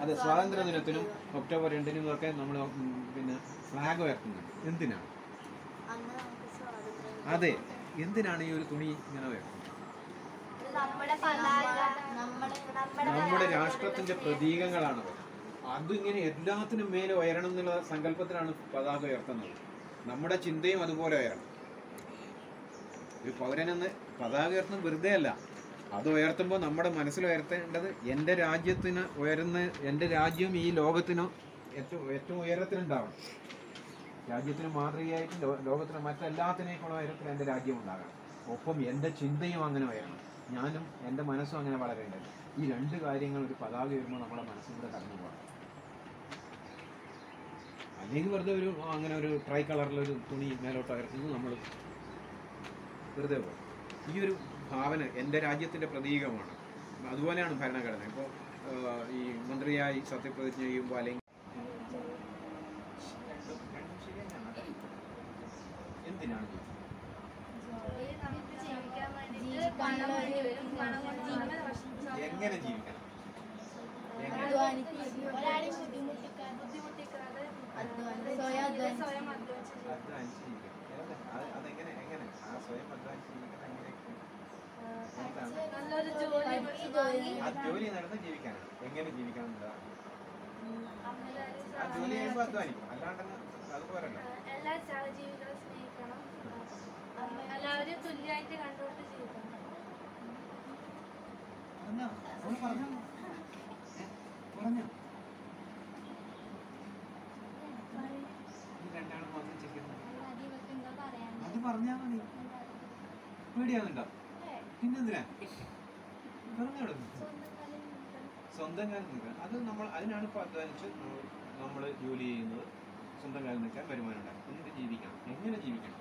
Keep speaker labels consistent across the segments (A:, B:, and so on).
A: അതെ സ്വാതന്ത്ര്യ ദിനത്തിനും ഒക്ടോബർ രണ്ടിനും ഒക്കെ നമ്മൾ പിന്നെ ഫ്ലാഗ് ഉയർത്തുന്നുണ്ട് എന്തിനാണ്
B: അന്ന് നമുക്ക് സ്വാതന്ത്ര്യം
A: അതെ എന്തിനാണ് ഈ ഒരു തുണി ഇങ്ങനെ ഉയർത്തുന്നത്
B: നമ്മുടെ പതാക നമ്മുടെ
A: നമ്മുടെ രാഷ്ട്രത്തിന്റെ പ്രതീകങ്ങളാണ് അത്. അതിങ്ങനെ എല്ലാത്തിനും മേലെ ഉയരണം എന്നുള്ള സങ്കല്പത്തിലാണ് പതാക ഉയർത്തുന്നത് നമ്മുടെ ചിന്തയും അതുപോലെ ഉയരണം ഒരു പൗരനെന്ന് പതാക ഉയർത്തുന്നത് വെറുതെ അല്ല അത് ഉയർത്തുമ്പോൾ നമ്മുടെ മനസ്സിൽ ഉയർത്തേണ്ടത് എൻ്റെ രാജ്യത്തിന് ഉയരുന്ന എൻ്റെ രാജ്യം ഈ ലോകത്തിന് ഏറ്റവും ഏറ്റവും ഉയരത്തിലുണ്ടാവണം രാജ്യത്തിന് മാതൃകയായിട്ട് ലോ- ലോകത്തിന് മറ്റെല്ലാത്തിനേക്കുള്ള ഉയരത്തിൽ എൻ്റെ രാജ്യം ഉണ്ടാകണം ഒപ്പം എൻ്റെ ചിന്തയും അങ്ങനെ ഉയരണം ഞാനും എൻ്റെ മനസ്സും അങ്ങനെ വളരേണ്ടത് ഈ രണ്ട് കാര്യങ്ങൾ ഒരു പതാക ഉയരുമ്പോൾ നമ്മുടെ മനസ്സിലൂടെ കടന്നു പോകണം അല്ലെങ്കിൽ വെറുതെ ഒരു അങ്ങനെ ഒരു ട്രൈ കളറിലൊരു തുണി മേലോട്ട് ഉയർത്തുന്നത് നമ്മൾ വെറുതെ പോകും ഈ ഒരു ഭാവന എൻ്റെ രാജ്യത്തിൻ്റെ പ്രതീകമാണ് അതുപോലെയാണ് ഭരണഘടന ഇപ്പോൾ ഈ മന്ത്രിയായി സത്യപ്രതിജ്ഞ ചെയ്യുമ്പോൾ അല്ലെങ്കിൽ രണ്ടും രണ്ടും ശരി തന്നെയാണ്. എന്തിനാണ് ഇത്?
C: നമുക്ക് ജീവിക്കാൻ വേണ്ടിയിട്ട് പണം വേണ്ടി വരും പണം കൊണ്ട് ജീവിക്കാൻ വിഷമിച്ചാൽ
A: എങ്ങനെ ജീവിക്കണം എങ്ങനെ
B: ഒരാളെയും ബുദ്ധിമുട്ടിക്കാൻ
C: ബുദ്ധിമുട്ടിക്കാതെ
B: അധ്വാനിച്ച് സ്വയം അധ്വാനിച്ച്
C: സ്വയം അധ്വാനിച്ച് ജീവിക്കാം.
A: അധ്വാനിച്ച് ജീവിക്കണം ഏത്? അത് അതെങ്ങനെ എങ്ങനെ ആ സ്വയം അധ്വാനിച്ച് ജീവിക്കണം എങ്ങനെയൊക്കെ എന്താണ്
C: നല്ലൊരു ജോലി
B: പഠിച്ച് ജോലി
A: ആ ജോലി നടന്ന് ജീവിക്കാനാണ് എങ്ങനെ ജീവിക്കണം എന്നുള്ളതാണ്
C: എല്ലാവരും
A: ആ ജോലി ചെയ്യുമ്പോൾ അധ്വാനിക്കും അല്ലാണ്ട് അതുപോലല്ല
C: എല്ലാ സഹജീവികളെ സ്നേഹിക്കണം എല്ലാവരും തുല്യമായിട്ട് കണ്ടുകൊണ്ട് ജീവിക്കണം
A: എന്നാ അവള് പറഞ്ഞോ ഏ? പറഞ്ഞോ ഈ രണ്ടാളും മാത്രം ചിരിക്കുന്നു
B: എന്താ പറയാൻ
A: അത് പറഞ്ഞാ മതി പേടിയാവുന്നുണ്ടോ പിന്നെന്തിനാ പറഞ്ഞോളൂ സ്വന്തം കാലം നിൽക്കാൻ അത് നമ്മൾ അതിനാണ് ഇപ്പോൾ അധ്വാനിച്ച് നമ്മൾ ജോലി ചെയ്യുന്നത് സ്വന്തം കാലം നിൽക്കാൻ വരുമാനം ഉണ്ടാക്കും എന്നിട്ട് ജീവിക്കണം എങ്ങനെ ജീവിക്കണം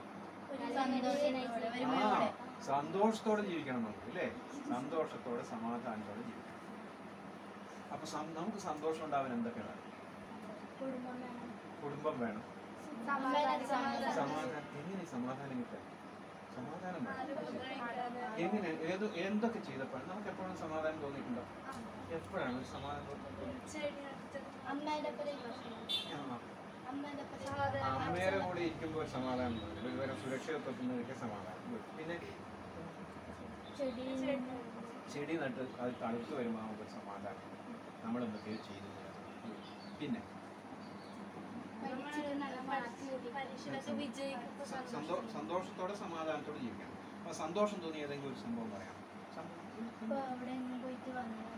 A: ആ സന്തോഷത്തോടെ ജീവിക്കണം നമുക്ക് അല്ലേ സന്തോഷത്തോടെ സമാധാനത്തോടെ ജീവിക്കണം അപ്പൊ സം- നമുക്ക് സന്തോഷം ഉണ്ടാവാൻ എന്തൊക്കെ വേണം കുടുംബം വേണം സമാധാനം എങ്ങനെ സമാധാനം കിട്ടാൻ സമാധാനം വേണം എങ്ങനെ ഏത് എന്തൊക്കെ ചെയ്തപ്പോൾ നമുക്ക് എപ്പോഴും സമാധാനം തോന്നിയിട്ടുണ്ടോ എപ്പോഴാണ് ഒരു സമാധാനം തോന്നിയിട്ടുള്ളത്
C: ചെടി നട്ടിട്ട്
B: അമ്മയുടെ
A: ആ.
B: അമ്മയുടെ
A: അമ്മയുടെ കൂടെ ഇരിക്കുമ്പോൾ ഒരു സമാധാനം തോന്നി ഒരു തരം സുരക്ഷിതത്വത്തിനൊക്കെ സമാധാനം Good. പിന്നെ
B: ചെടി
A: ചെടി നട്ട് അത് തണുത്ത് വരുമ്പോൾ നമുക്ക് ഒരു സമാധാനം നമ്മൾ എന്തൊക്കെയോ ചെയ്തു പിന്നെ
B: പഠിച്ചിട്ട് നല്ല മാർക്ക് കിട്ടി
C: പരീക്ഷയിലൊക്കെ വിജയിക്കുമ്പോൾ
A: സ- സന്തോ സന്തോഷത്തോടെ സമാധാനത്തോടെ ജീവിക്കണം അപ്പൊ സന്തോഷം തോന്നിയ ഏതെങ്കിലും ഒരു സംഭവം പറയാം സം-
B: ഇപ്പൊ അവിടെ നിന്ന് പോയിട്ട് വന്നു